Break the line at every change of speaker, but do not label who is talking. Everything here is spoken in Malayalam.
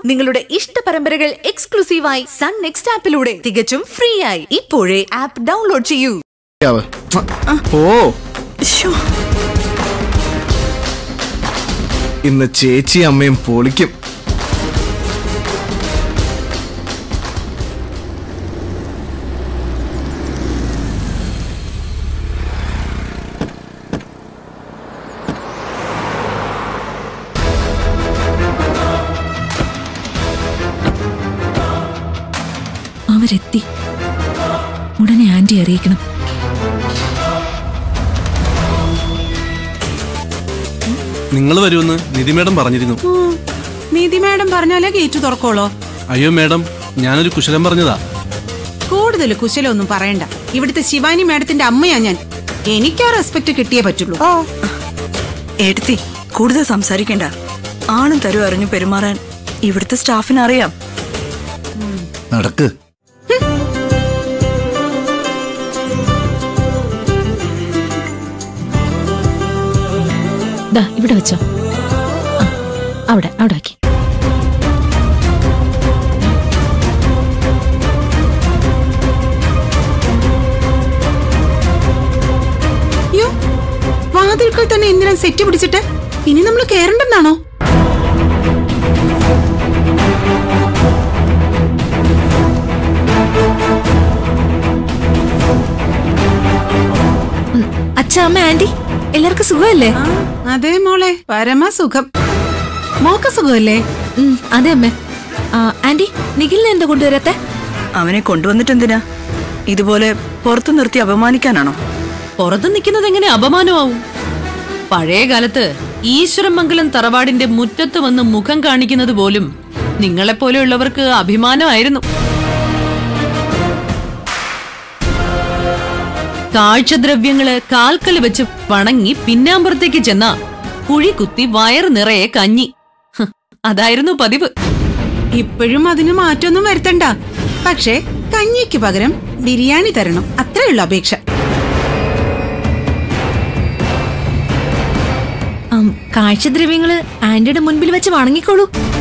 നിങ്ങളുടെ ഇഷ്ട പരമ്പരകൾ എക്സ്ക്ലൂസീവായി സൺ നെക്സ്റ്റ് ആപ്പിലൂടെ തികച്ചും ഫ്രീ ആയി ഇപ്പോഴേ ആപ്പ് ഡൗൺലോഡ് ചെയ്യൂ
ആവ്. ഓ ഇന്ന് ചേച്ചി അമ്മയും പൊളിക്കും
അവരെത്തി ഉടനെ ആന്റി അറിയിക്കണം
നിങ്ങൾ വരുമെന്ന് നിധി മേഡം പറഞ്ഞിരുന്നു
നീതി മാഡം പറഞ്ഞാലേ ഗേറ്റ് തുറക്കോളോ
അയ്യോ മേഡം ഞാനൊരു കുശലം പറഞ്ഞതാ
കൂടുതൽ കുശലൊന്നും പറയണ്ട ഇവിടുത്തെ ശിവാനി മാഡത്തിന്റെ അമ്മയാ ഞാൻ എനിക്കാ റെസ്പെക്ട് കിട്ടിയേ പറ്റുള്ളൂ
എടുത്തി കൂടുതൽ സംസാരിക്കണ്ട ആണും തരും അറിഞ്ഞു പെരുമാറാൻ ഇവിടുത്തെ സ്റ്റാഫിന് അറിയാം
നടക്ക്
ദാ ഇവിടെ വെച്ചോ ആ, അവിടെ അവിടെ ആക്കി
അയ്യോ വാതിൽക്കൽ തന്നെ എന്തിനാ സെറ്റ് പിടിച്ചിട്ട് ഇനി നമ്മൾ കേറണ്ടെന്നാണോ
അച്ഛ അമ്മ ആന്റി എല്ലാവർക്കും സുഖമല്ലേ
ആ, അതെ മോളെ പരമസുഖം മോക്ക് സുഖമല്ലേ
ഉം, അതെ അമ്മേ ആ, ആന്റി നിഖിലിനെ എന്താ കൊണ്ടുവരാത്തെ
അവനെ കൊണ്ടുവന്നിട്ടെന്തിനാ ഇതുപോലെ പുറത്തു നിർത്തി അപമാനിക്കാനാണോ
പുറത്തു നിൽക്കുന്നത് എങ്ങനെ അപമാനമാവും പഴയ കാലത്ത് ഈശ്വരമംഗലം തറവാടിന്റെ മുറ്റത്ത് വന്ന് മുഖം കാണിക്കുന്നത് പോലും നിങ്ങളെപ്പോലെയുള്ളവർക്ക് അഭിമാനമായിരുന്നു കാഴ്ചദ്രവ്യങ്ങള് കാൽക്കൽ വെച്ച് വണങ്ങി പിന്നാമ്പുറത്തേക്ക് ചെന്ന കുഴി കുത്തി വയറ് നിറയെ കഞ്ഞി ഹ്, അതായിരുന്നു പതിവ്
ഇപ്പോഴും അതിന് മാറ്റമൊന്നും വരുത്തണ്ട പക്ഷേ കഞ്ഞിക്ക് പകരം ബിരിയാണി തരണം അത്രയുള്ള അപേക്ഷ
ആം, കാഴ്ചദ്രവ്യങ്ങള് ആന്റിയുടെ മുൻപിൽ വെച്ച് വണങ്ങിക്കോളൂ